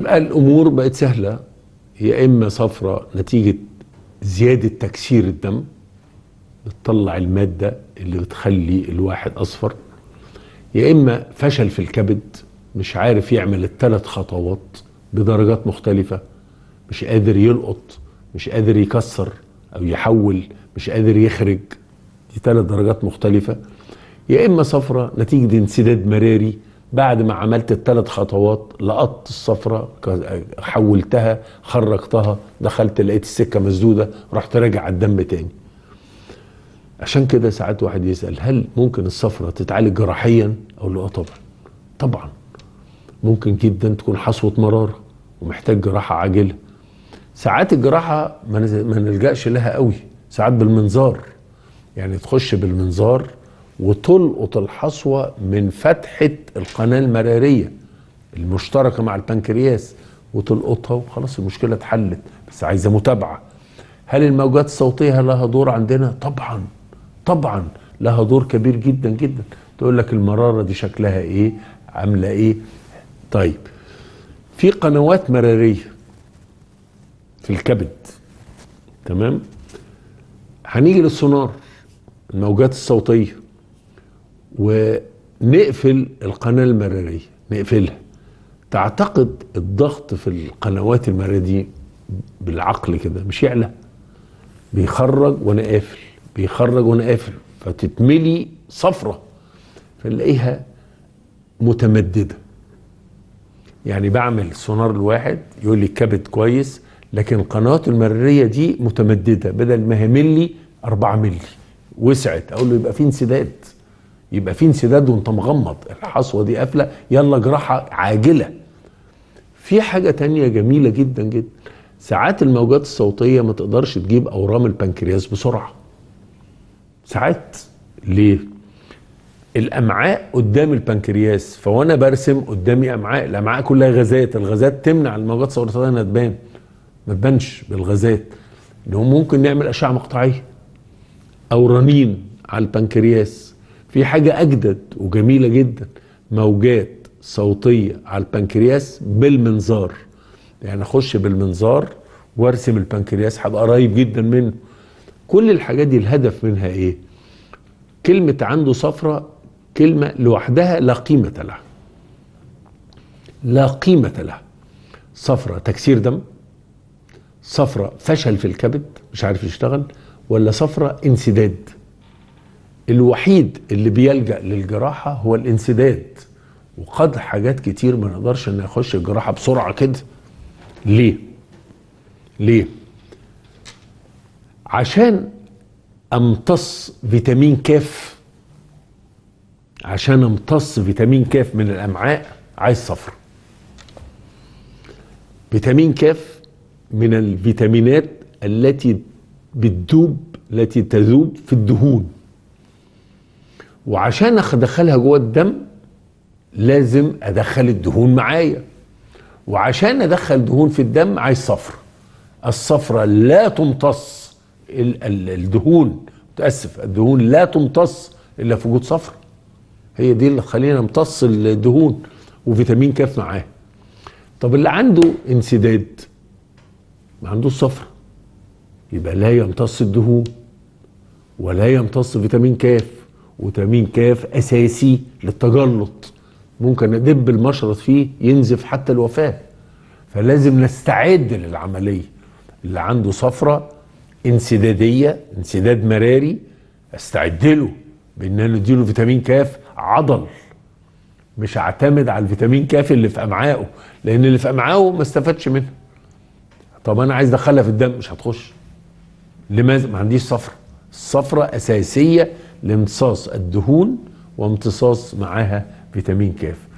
بقى الامور بقت سهله يا اما صفرة نتيجه زياده تكسير الدم بتطلع الماده اللي بتخلي الواحد اصفر يا اما فشل في الكبد مش عارف يعمل الثلاث خطوات بدرجات مختلفه مش قادر يلقط مش قادر يكسر او يحول مش قادر يخرج دي ثلاث درجات مختلفه يا اما صفرة نتيجه انسداد مراري بعد ما عملت الثلاث خطوات لقطت الصفرة حولتها خرجتها دخلت لقيت السكه مسدوده رحت راجع الدم تاني عشان كده ساعات واحد يسال هل ممكن الصفرة تتعالج جراحيا اقول له اه طبعا طبعا ممكن جدا تكون حصوه مراره ومحتاج جراحه عاجله ساعات الجراحه ما ما نلجاش لها قوي ساعات بالمنظار يعني تخش بالمنظار وتلقط الحصوه من فتحه القناه المراريه المشتركه مع البنكرياس وتلقطها وخلاص المشكله اتحلت بس عايزه متابعه هل الموجات الصوتيه لها دور عندنا طبعا طبعا لها دور كبير جدا جدا تقول لك المراره دي شكلها ايه عامله ايه طيب في قنوات مراريه في الكبد تمام هنيجي للسونار الموجات الصوتيه ونقفل القناه المراريه نقفلها تعتقد الضغط في القنوات المراريه دي بالعقل كده مش يعلى بيخرج وانا قافل بيخرج وانا قافل فتتملي صفرة فنلاقيها متمددة يعني بعمل سونار الواحد يقول لي الكبد كويس لكن القنوات المرارية دي متمددة بدل ما هي ملي 4 ملي وسعت اقول له يبقى في انسداد يبقى في انسداد وانت مغمض الحصوة دي قافلة يلا جراحة عاجلة في حاجة تانية جميلة جدا جدا ساعات الموجات الصوتية ما تقدرش تجيب أورام البنكرياس بسرعة ساعات ليه؟ الأمعاء قدام البنكرياس فوأنا برسم قدامي أمعاء الأمعاء كلها غازات الغازات تمنع الموجات الصوتية إنها تبان ما تبانش بالغازات إن هو ممكن نعمل أشعة مقطعية أو رنين على البنكرياس في حاجة أجدد وجميلة جدا موجات صوتية على البنكرياس بالمنظار يعني اخش بالمنظار وارسم البنكرياس هبقى قريب جدا منه كل الحاجات دي الهدف منها ايه كلمة عنده صفرة كلمة لوحدها لا قيمة لها لا قيمة لها صفرة تكسير دم صفرة فشل في الكبد مش عارف يشتغل ولا صفرة انسداد الوحيد اللي بيلجأ للجراحة هو الانسداد وقد حاجات كتير ما نقدرش ان اخش الجراحة بسرعة كده ليه ليه عشان امتص فيتامين كاف عشان امتص فيتامين كاف من الامعاء عايز صفر فيتامين كاف من الفيتامينات التي بتدوب التي تذوب في الدهون وعشان ادخلها جوه الدم لازم ادخل الدهون معايا وعشان ادخل دهون في الدم عايز صفر الصفرة لا تمتص الدهون متاسف الدهون لا تمتص الا في وجود صفرة هي دي اللي خلينا نمتص الدهون وفيتامين كاف معاه طب اللي عنده انسداد ما عندوش صفرة يبقى لا يمتص الدهون ولا يمتص فيتامين كاف وفيتامين كاف اساسي للتجلط ممكن ادب المشرط فيه ينزف حتى الوفاه فلازم نستعد للعمليه اللي عنده صفرة انسداديه انسداد مراري استعد له بان انا اديله فيتامين كاف عضل مش اعتمد على الفيتامين كاف اللي في امعائه لان اللي في امعائه ما استفادش منها طب انا عايز ادخلها في الدم مش هتخش لماذا ما عنديش صفرة الصفرة اساسيه لامتصاص الدهون وامتصاص معاها فيتامين كاف